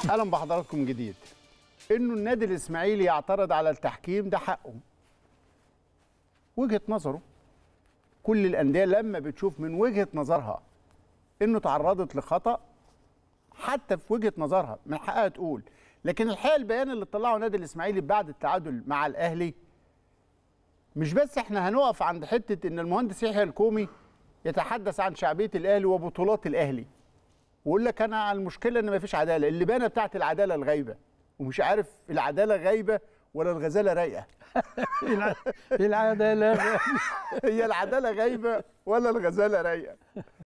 اهلا بحضراتكم من جديد انه النادي الاسماعيلي يعترض على التحكيم ده حقه وجهه نظره كل الانديه لما بتشوف من وجهه نظرها انه تعرضت لخطا حتى في وجهه نظرها من حقها تقول لكن الحقيقه البيان اللي طلعه النادي الاسماعيلي بعد التعادل مع الاهلي مش بس احنا هنقف عند حته ان المهندس يحيى الكومي يتحدث عن شعبيه الاهلي وبطولات الاهلي ويقول لك انا على المشكله ان مفيش عداله اللبانه بتاعت العداله الغايبه ومش عارف العداله غايبه ولا الغزاله رايقه العداله هي العداله غايبه ولا الغزاله رايقه